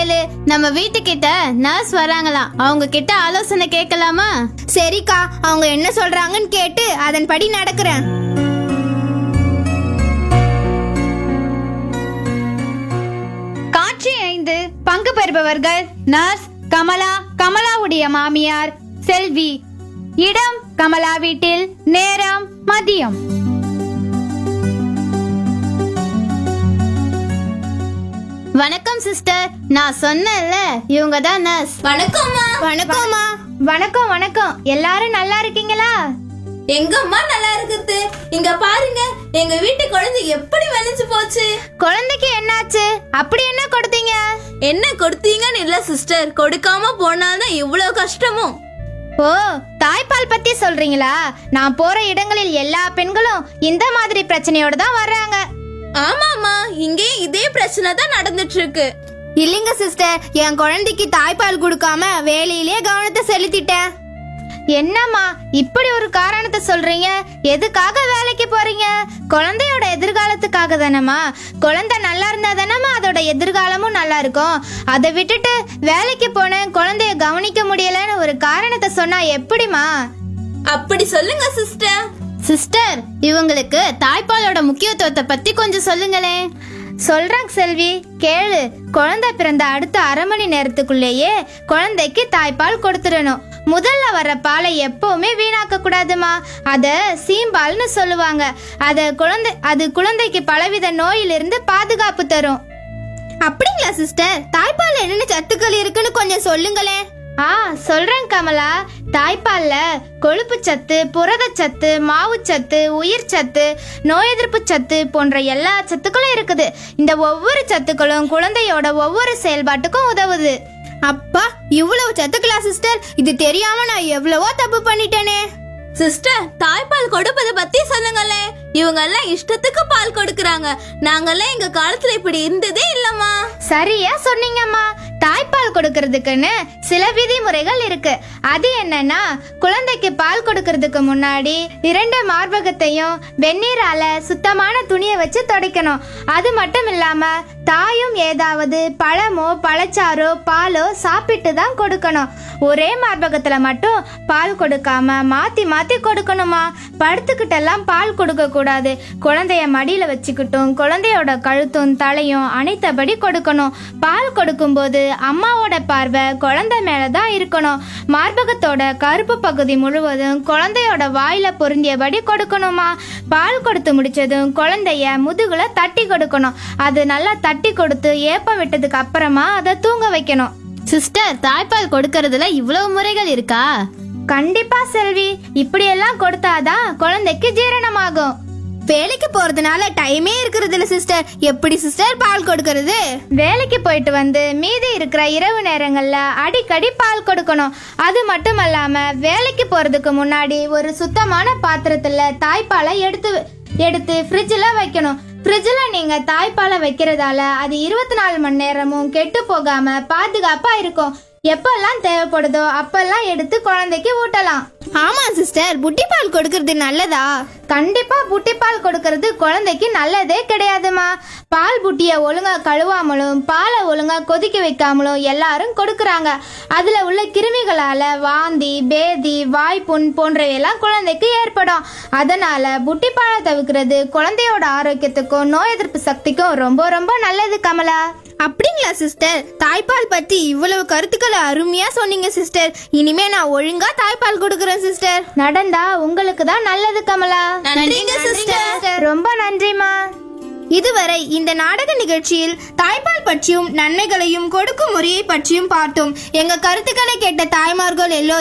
கேளு நம்ம வீட்டுக்கிட்ட நர்ஸ் வராங்களாம் அவங்க கிட்ட ஆலோசனை கேட்கலாமா சரிக்கா அவங்க என்ன சொல்றாங்கன்னு கேட்டு அதன்படி நடக்கிறேன் காட்சி ஐந்து பங்கு பெறுபவர்கள் நர்ஸ் கமலா கமலாவுடைய மாமியார் செல்வி இடம் கமலா வீட்டில் நேரம் மதியம் வணக்கம் சிஸ்டர் நான் சொன்னேன்ல இவங்க தான் நர்ஸ் வணக்கம்மா வணக்கம்மா வணக்கம் வணக்கம் எல்லாரும் நல்லா இருக்கீங்களா எங்கம்மா நல்லா இருக்குது இங்க பாருங்க எங்க வீட்டு குழந்தை எப்படி வெளிச்சு போச்சு குழந்தைக்கு என்னாச்சு அப்படி என்ன கொடுத்தீங்க என்ன கொடுத்தீங்கன்னு இல்ல சிஸ்டர் கொடுக்காம போனாதான் இவ்வளவு கஷ்டமும் ஓ தாய்ப்பால் பத்தி சொல்றீங்களா நான் போற இடங்களில் எல்லா பெண்களும் இந்த மாதிரி பிரச்சனையோட தான் வர்றாங்க ஆமாமா இங்கேயும் இதே பிரச்சனை தான் நடந்துட்டு இருக்கு இல்லைங்க சிஸ்டர் என் குழந்தைக்கு தாய்ப்பால் கொடுக்காம வேலையிலே கவனத்தை செலுத்திட்டேன் என்னம்மா இப்படி ஒரு காரணத்தை சொல்றீங்க எதுக்காக வேலைக்கு போறீங்க குழந்தையோட எதிர்காலத்துக்காக தானம்மா குழந்தை நல்லா இருந்தா தானம்மா அதோட எதிர்காலமும் நல்லா இருக்கும் அதை விட்டுட்டு வேலைக்கு போனேன் குழந்தைய கவனிக்க முடியலன்னு ஒரு காரணத்தை சொன்னா எப்படிமா அப்படி சொல்லுங்க சிஸ்டர் சிஸ்டர் இவங்களுக்கு தாய்ப்பாலோட முக்கியத்துவத்தை பத்தி கொஞ்சம் சொல்லுங்களேன் சொல்றேன் செல்வி கேளு குழந்தை பிறந்த அடுத்த அரை மணி நேரத்துக்குள்ளேயே குழந்தைக்கு தாய்ப்பால் கொடுத்துடணும் முதல்ல வர்ற பாலை எப்பவுமே வீணாக்க கூடாதுமா அத சீம்பால்னு சொல்லுவாங்க அத குழந்தை அது குழந்தைக்கு பலவித நோயிலிருந்து பாதுகாப்பு தரும் அப்படிங்களா சிஸ்டர் தாய்ப்பால்ல என்னென்ன சத்துக்கள் இருக்குன்னு கொஞ்சம் சொல்லுங்களேன் ஆ சொல்றேன் கமலா தாய்ப்பால்ல கொழுப்பு சத்து புரதச்சத்து மாவுச்சத்து உயிர் சத்து நோய் எதிர்ப்பு சத்து போன்ற எல்லா சத்துக்களும் இருக்குது இந்த ஒவ்வொரு சத்துக்களும் குழந்தையோட ஒவ்வொரு செயல்பாட்டுக்கும் உதவுது அப்பா இவ்வளவு சத்துக்களா சிஸ்டர் இது தெரியாம நான் எவ்வளவோ தப்பு பண்ணிட்டேனே சிஸ்டர் தாய்ப்பால் கொடுப்பத பத்தி சொல்லுங்களேன் இவங்க எல்லாம் இஷ்டத்துக்கு பால் கொடுக்கறாங்க நாங்கெல்லாம் எங்க காலத்துல இப்படி இருந்ததே இல்லம்மா சரியா சொன்னீங்கம்மா தாய்ப்பால் கொடுக்கறதுக்குன்னு சில விதிமுறைகள் இருக்கு அது என்னன்னா குழந்தைக்கு பால் கொடுக்கறதுக்கு முன்னாடி இரண்டு மார்பகத்தையும் வெந்நீரால சுத்தமான துணியை வச்சு துடைக்கணும் அது மட்டும் இல்லாம தாயும் ஏதாவது பழமோ பழச்சாறோ பாலோ சாப்பிட்டு தான் கொடுக்கணும் ஒரே மார்பகத்துல மட்டும் பால் கொடுக்காம மாத்தி மாத்தி கொடுக்கணுமா படுத்துக்கிட்டெல்லாம் பால் கொடுக்க கூடாது குழந்தைய மடியில வச்சுக்கிட்டும் குழந்தையோட கழுத்தும் தலையும் அணைத்தபடி கொடுக்கணும் பால் கொடுக்கும்போது அம்மாவோட பார்வை குழந்தை மேல தான் இருக்கணும் மார்பகத்தோட கருப்பு பகுதி முழுவதும் குழந்தையோட வாயில பொருந்தியபடி கொடுக்கணுமா பால் கொடுத்து முடிச்சதும் குழந்தைய முதுகுல தட்டி கொடுக்கணும் அது நல்லா தட்டி கொடுத்து ஏப்பம் விட்டதுக்கு அப்புறமா அதை தூங்க வைக்கணும் சிஸ்டர் தாய்ப்பால் கொடுக்கறதுல இவ்வளவு முறைகள் இருக்கா கண்டிப்பா செல்வி இப்படியெல்லாம் கொடுத்தாதான் குழந்தைக்கு ஜீரணமாகும் வேலைக்கு போறதுனால டைமே இருக்கிறது இல்ல சிஸ்டர் எப்படி சிஸ்டர் பால் கொடுக்கறது வேலைக்கு போயிட்டு வந்து மீதி இருக்கிற இரவு நேரங்கள்ல அடிக்கடி பால் கொடுக்கணும் அது மட்டும் இல்லாம வேலைக்கு போறதுக்கு முன்னாடி ஒரு சுத்தமான பாத்திரத்துல தாய்ப்பாலை எடுத்து எடுத்து ஃப்ரிட்ஜில் வைக்கணும் ஃப்ரிட்ஜில் நீங்க தாய்ப்பாலை வைக்கிறதால அது இருபத்தி நாலு மணி நேரமும் கெட்டு போகாம பாதுகாப்பா இருக்கும் எப்பெல்லாம் தேவைப்படுதோ அப்பெல்லாம் எடுத்து குழந்தைக்கு ஊட்டலாம் ஆமா சிஸ்டர் புட்டி பால் கொடுக்கறது நல்லதா கண்டிப்பா புட்டி பால் கொடுக்கறது குழந்தைக்கு நல்லதே கிடையாதுமா பால் புட்டிய ஒழுங்கா கழுவாமலும் பாலை ஒழுங்கா கொதிக்க வைக்காமலும் எல்லாரும் கொடுக்கறாங்க அதுல உள்ள கிருமிகளால வாந்தி பேதி வாய்ப்புண் போன்றவையெல்லாம் குழந்தைக்கு ஏற்படும் அதனால புட்டி பாலை தவிர்க்கிறது குழந்தையோட ஆரோக்கியத்துக்கும் நோய் எதிர்ப்பு சக்திக்கும் ரொம்ப ரொம்ப நல்லது கமலா அப்படிங்களா சிஸ்டர் தாய்ப்பால் பத்தி இவ்வளவு கருத்துக்களை அருமையா சொன்னீங்க சிஸ்டர் இனிமே நான் ஒழுங்கா தாய்ப்பால் கொடுக்கறேன் சிஸ்டர் நடந்தா உங்களுக்கு தான் நல்லது கமலா நன்றிங்க சிஸ்டர் ரொம்ப நன்றிமா இதுவரை இந்த நாடக நிகழ்ச்சியில் தாய்ப்பால் பற்றியும் நன்மைகளையும் கொடுக்கும் முறையை பற்றியும் பார்த்தோம் எங்க கருத்துக்களை கேட்ட தாய்மார்கள் எல்லோரும்